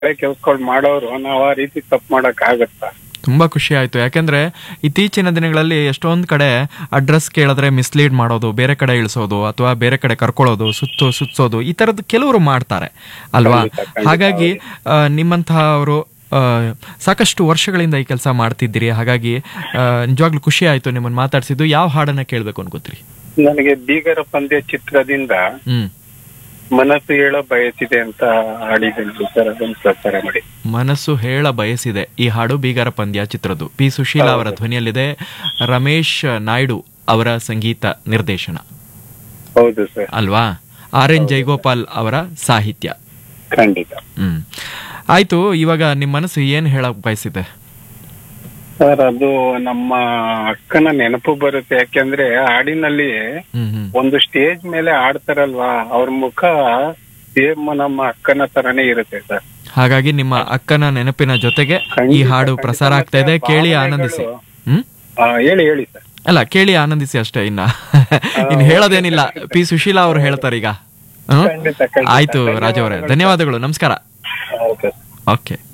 ಕೆಲ್ಸಗಳು ಮಾಡೋರು ನಾವ್ ಆ ರೀತಿ ತಪ್ಪು ಮಾಡಕ್ ಆಗತ್ತಾ ತುಂಬಾ ಖುಷಿ ಆಯ್ತು ಯಾಕೆಂದ್ರೆ ಇತ್ತೀಚಿನ ದಿನಗಳಲ್ಲಿ ಎಷ್ಟೊಂದ್ ಕಡೆ ಅಡ್ರೆಸ್ ಕೇಳಿದ್ರೆ ಮಿಸ್ಲೀಡ್ ಮಾಡೋದು ಬೇರೆ ಕಡೆ ಇಳಿಸೋದು ಅಥವಾ ಬೇರೆ ಕಡೆ ಕರ್ಕೊಳ್ಳೋದು ಸುತ್ತು ಸುತ್ತೋದು ಈ ತರದ್ದು ಕೆಲವರು ಮಾಡ್ತಾರೆ ಅಲ್ವಾ ಖಂಡಿತ, ಖಂಡಿತ, ಹಾಗಾಗಿ ಆ, ನಿಮ್ಮಂತಹ ಅವರು ಸಾಕಷ್ಟು ವರ್ಷಗಳಿಂದ ಈ ಕೆಲಸ ಮಾಡ್ತಿದ್ದೀರಿ ಹಾಗಾಗಿ ಆ, ನಿಜವಾಗ್ಲೂ ಖುಷಿ ಆಯ್ತು ನಿಮ್ಮನ್ನ ಮಾತಾಡ್ಸಿದ್ದು ಯಾವ ಹಾಡನ್ನ ಕೇಳ್ಬೇಕು ಅನ್ಕೋತ್ರಿ ನನಗೆ ಬೀಗರ ಪಂದ್ಯ ಚಿತ್ರದಿಂದ ಹ್ಮ್ ಮನಸ್ಸು ಹೇಳೋ ಬಯಸಿದೆ ಅಂತ ಹಾಡಿದ್ದೀನಿ ಸರ್ ಅದನ್ನು ಪ್ರಚಾರ ಮಾಡಿ ಮನಸ್ಸು ಹೇಳ ಬಯಸಿದೆ ಈ ಹಾಡು ಬೀಗರ ಪಂದ್ಯ ಚಿತ್ರದ್ದು ಪಿ ಸುಶೀಲಾ ಅವರ ಧ್ವನಿಯಲ್ಲಿದೆ ರಮೇಶ್ ನಾಯ್ಡು ಅವರ ಸಂಗೀತ ನಿರ್ದೇಶನ ಹೌದು ಸರ್ ಅಲ್ವಾ ಆರ್ ಎನ್ ಜೈಗೋಪಾಲ್ ಅವರ ಸಾಹಿತ್ಯ ಖಂಡಿತ ಹ್ಮ್ ಆಯ್ತು ಇವಾಗ ನಿಮ್ಮ ಮನಸ್ಸು ಏನ್ ಹೇಳಕ್ ಬಯಸಿದೆ ಸರ್ ಅದು ನಮ್ಮ ಅಕ್ಕನ ನೆನಪು ಬರುತ್ತೆ ಯಾಕೆಂದ್ರೆ ಹಾಡಿನಲ್ಲಿ ಹ್ಮ್ ಹ್ಮ್ ಒಂದು ಸ್ಟೇಜ್ ಮೇಲೆ ಆಡ್ತಾರಲ್ವಾ ಅವ್ರ ಮುಖ ಸೇಮ್ ನಮ್ಮ ಅಕ್ಕನ ತರನೇ ಇರುತ್ತೆ ಸರ್ ಹಾಗಾಗಿ ನಿಮ್ಮ ಅಕ್ಕನ ನೆನಪಿನ ಜೊತೆಗೆ ಈ ಖಂಡಿತ, ಹಾಡು ಖಂಡಿತ. ಪ್ರಸಾರ ಆಗ್ತಾ ಇದೆ ಮತ್ತೆ ಕೇಳಿ ಭಾವನೆಗಳು- ಆನಂದಿಸಿ ಹ್ಮ್ ಆ, ಹೇಳಿ ಹೇಳಿ ಸರ್ ಅಲ್ಲ ಕೇಳಿ ಆನಂದಿಸಿ ಅಷ್ಟೇ ಇನ್ನ ಇನ್ ಹೇಳೋದೇನಿಲ್ಲ ಪಿ ಸುಶೀಲಾ ಅವರು ಹೇಳ್ತಾರೆ ಈಗ ಹ್ಮ್ ಖಂಡಿತ, ಖಂಡಿತ. ಆಯ್ತು ರಾಜ್ ಅವರೇ ಧನ್ಯವಾದಗಳು ನಮಸ್ಕಾರ ಓಕೆ ಓಕೆ